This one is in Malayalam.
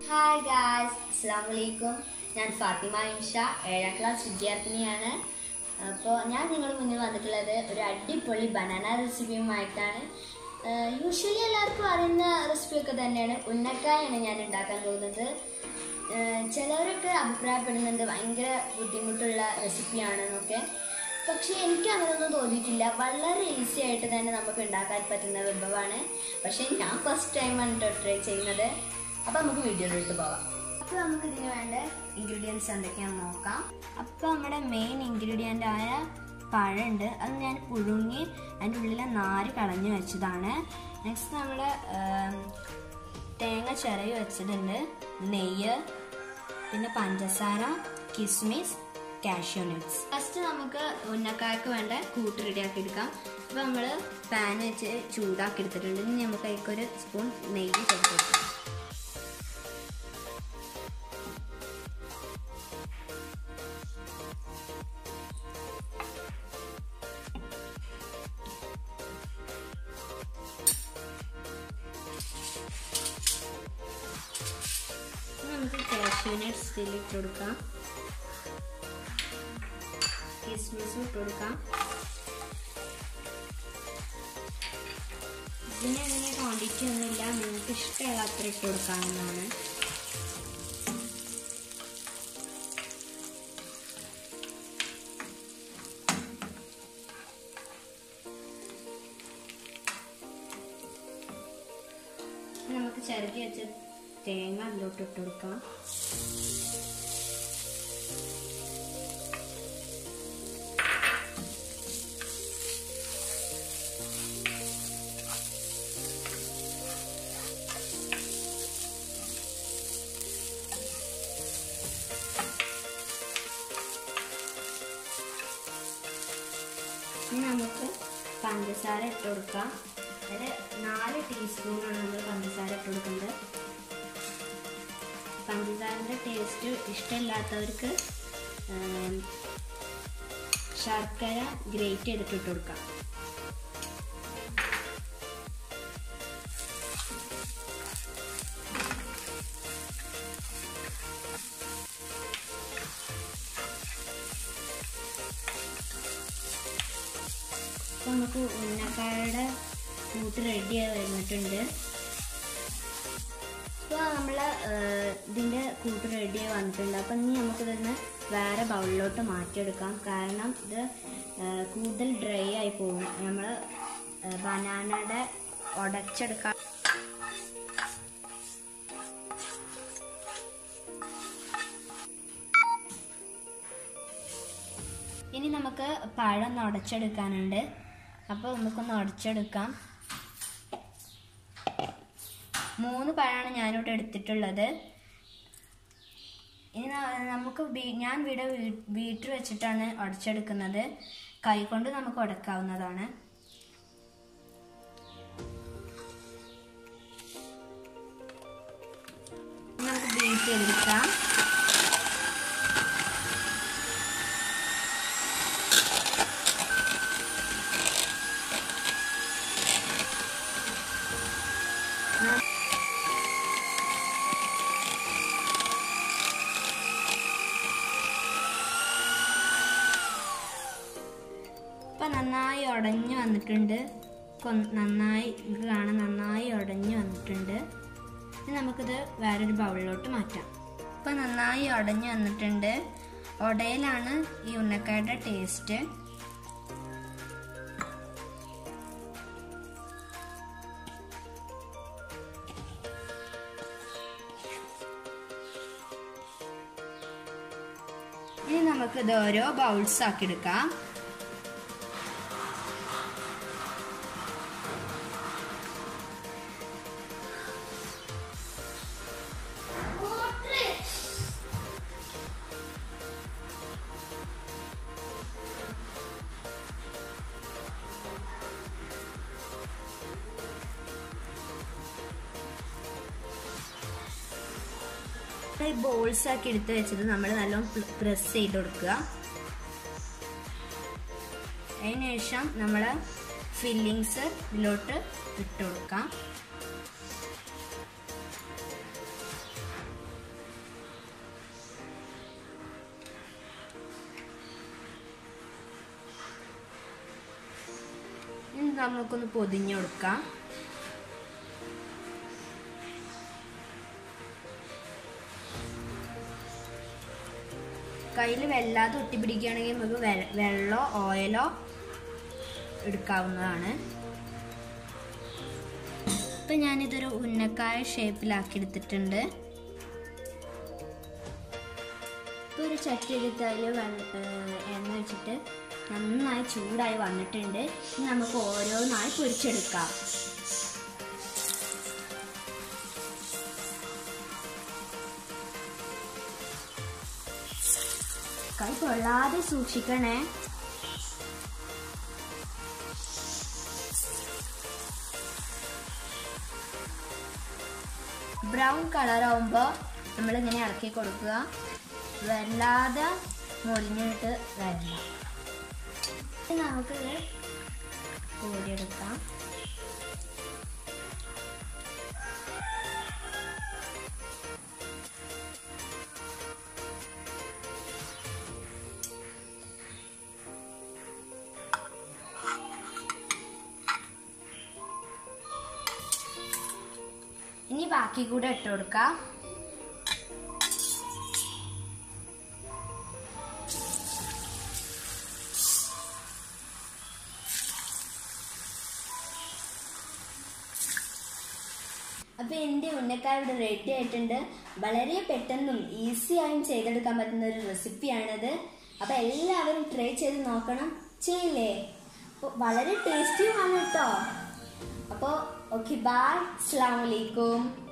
ഹായ് ഗായ്സ് അസ്സാം വലൈക്കും ഞാൻ ഫാത്തിമ ഇൻഷ ഏഴാം ക്ലാസ് വിദ്യാർത്ഥിനിയാണ് അപ്പോൾ ഞാൻ നിങ്ങളുടെ മുന്നിൽ വന്നിട്ടുള്ളത് ഒരു അടിപൊളി ബനാന റെസിപ്പിയുമായിട്ടാണ് യൂഷ്വലി എല്ലാവർക്കും അറിയുന്ന റെസിപ്പിയൊക്കെ തന്നെയാണ് ഉന്നക്കായാണ് ഞാൻ ഉണ്ടാക്കാൻ പോകുന്നത് ഏഹ് ചിലവരൊക്കെ അഭിപ്രായപ്പെടുന്നുണ്ട് ഭയങ്കര ബുദ്ധിമുട്ടുള്ള റെസിപ്പിയാണെന്നൊക്കെ പക്ഷേ എനിക്ക് അങ്ങനെയൊന്നും തോന്നിയിട്ടില്ല വളരെ ഈസി ആയിട്ട് തന്നെ നമുക്ക് ഉണ്ടാക്കാൻ പറ്റുന്ന വിഭവമാണ് പക്ഷേ ഞാൻ ഫസ്റ്റ് ടൈമാണ് കേട്ടോ ട്രൈ ചെയ്യുന്നത് അപ്പോൾ നമുക്ക് വീഡിയോയിലോട്ട് പോവാം അപ്പോൾ നമുക്ക് ഇതിന് വേണ്ട ഇൻഗ്രീഡിയൻസ് എന്തൊക്കെയാണെന്ന് നോക്കാം അപ്പോൾ നമ്മുടെ മെയിൻ ഇൻഗ്രീഡിയൻ്റ് ആയ പഴമുണ്ട് അത് ഞാൻ പുഴുങ്ങി അതിൻ്റെ ഉള്ളിലെ നാര് കളഞ്ഞു വെച്ചതാണ് നെക്സ്റ്റ് നമ്മൾ തേങ്ങ ചിറകി വെച്ചിട്ടുണ്ട് നെയ്യ് പിന്നെ പഞ്ചസാര കിസ്മിസ് കാഷ്യൂ നട്ട്സ് ഫസ്റ്റ് നമുക്ക് ഉന്നക്കായ്ക്ക് വേണ്ട കൂട്ട് റെഡിയാക്കി എടുക്കാം അപ്പോൾ നമ്മൾ പാൻ വെച്ച് ചൂടാക്കി എടുത്തിട്ടുണ്ട് ഇനി നമുക്ക് അതിലേക്കൊരു സ്പൂൺ നെയ്യ് ചേർത്തെടുക്കാം ഇനി നമുക്ക് കാഷ്യൂ നട്ട്സ് ഇതിലിട്ട് കൊടുക്കാം കിസ്മിസും ഇട്ട് കൊടുക്കാം ഇതിന് അങ്ങനെ ക്വാണ്ടിറ്റി ഒന്നുമില്ല നിങ്ങൾക്ക് ഇഷ്ടമുള്ള അത്ര ഇട്ട് കൊടുക്കാവുന്നതാണ് ഇനി നമുക്ക് ചിരകി വെച്ച തേങ്ങ അതിലോട്ട് ഇട്ട് കൊടുക്കാം ഇനി നമുക്ക് പഞ്ചസാര ഇട്ട് കൊടുക്കാം അതിൽ നാല് ടീസ്പൂണാണ് നമ്മൾ പഞ്ചസാര ഇട്ട് കൊടുക്കുന്നത് പഞ്ചസാരൻ്റെ ടേസ്റ്റ് ഇഷ്ടമില്ലാത്തവർക്ക് ആം, ശർക്കര ഗ്രേറ്റ് ചെയ്തിട്ട് ഇട്ട് കൊടുക്കാം അപ്പോൾ നമുക്ക് ഉന്നക്കായുടെ കൂട്ട് റെഡി ആയി വന്നിട്ടുണ്ട് ഇപ്പോൾ നമ്മൾ ഇതിൻ്റെ കൂട്ട് റെഡി ആയി വന്നിട്ടുണ്ട് അപ്പം ഇനി നമുക്കിതൊന്ന് വേറെ ബൗളിലോട്ട് മാറ്റിയെടുക്കാം കാരണം ഇത് ആ, കൂടുതൽ ഡ്രൈ ആയി പോകും നമ്മൾ ബനാനയുടെ ഉടച്ചെടുക്കാം ഇനി നമുക്ക് പഴം ഒന്ന് ഉടച്ചെടുക്കാനുണ്ട് അപ്പോൾ നമുക്കൊന്ന് ഉടച്ചെടുക്കാം മൂന്ന് പഴമാണ് ഞാനിവിടെ എടുത്തിട്ടുള്ളത് ഇനി ന- നമുക്ക് ബീ- ഞാൻ ഇവിടെ വീട്ടിൽ വെച്ചിട്ടാണ് ഉടച്ചെടുക്കുന്നത് കൈകൊണ്ട് നമുക്ക് ഉടക്കാവുന്നതാണ് ഇനി നമുക്ക് ബീറ്റ് ചെയ്തെടുക്കാം ഇപ്പം നന്നായി ഉടഞ്ഞു വന്നിട്ടുണ്ട് ഇപ്പം നന്നായി ഇത് കാണാൻ നന്നായി ഉടഞ്ഞു വന്നിട്ടുണ്ട് ഇനി നമുക്കിത് വേറൊരു ബൗളിലോട്ട് മാറ്റാം ഇപ്പം നന്നായി ഉടഞ്ഞു വന്നിട്ടുണ്ട് ഉടയിലാണ് ഈ ഉന്നക്കായുടെ ടേസ്റ്റ് ഇനി നമുക്കിത് ഓരോ ബൗൾസ് ആക്കി എടുക്കാം ഈ ബോൾസ് ആക്കി എടുത്ത് വെച്ചത് നമ്മൾ നല്ലോണം പ്രസ് ചെയ്ത് കൊടുക്കുക അതിനുശേഷം നമ്മൾ ഫില്ലിങ്സ് ഇതിലോട്ട് ഇട്ട് കൊടുക്കാം നമുക്കൊന്ന് പൊതിഞ്ഞു കൊടുക്കാം കയ്യിൽ വല്ലാതെ ഒട്ടിപ്പിടിക്കുകയാണെങ്കിൽ നമുക്ക് വെ- വെള്ളമോ ഓയിലോ എടുക്കാവുന്നതാണ് ഇപ്പം ഞാനിതൊരു ഉന്നക്കായ ഷേപ്പിലാക്കി എടുത്തിട്ടുണ്ട് ഇപ്പോൾ ഒരു ചട്ടി എടുത്ത് അതിൽ എണ്ണ വെച്ചിട്ട് നന്നായി ചൂടായി വന്നിട്ടുണ്ട് ഇനി നമുക്ക് ഓരോന്നായി പൊരിച്ചെടുക്കാം കൈ കൊള്ളാതെ സൂക്ഷിക്കണേ ബ്രൗൺ കളറാവുമ്പോൾ നമ്മളിങ്ങനെ ഇളക്കി കൊടുക്കുക വല്ലാതെ മുരിഞ്ഞിട്ട് വരണ്ട ഇനി നമുക്കിത് കോരിയെടുക്കാം ഇനി ബാക്കി കൂടെ ഇട്ട് കൊടുക്കാം അപ്പോൾ എൻ്റെ ഉന്നക്കായ ഇവിടെ റെഡി ആയിട്ടുണ്ട് വളരെ പെട്ടെന്നും ഈസി ആയും ചെയ്തെടുക്കാൻ പറ്റുന്ന ഒരു റെസിപ്പിയാണിത് അപ്പോൾ എല്ലാവരും ട്രൈ ചെയ്ത് നോക്കണം ചെയ്യില്ലേ അപ്പോൾ വളരെ ടേസ്റ്റിയുമാണ് കേട്ടോ അപ്പോൾ ഓക്കെ ബായ് അസ്സാം വലൈക്കും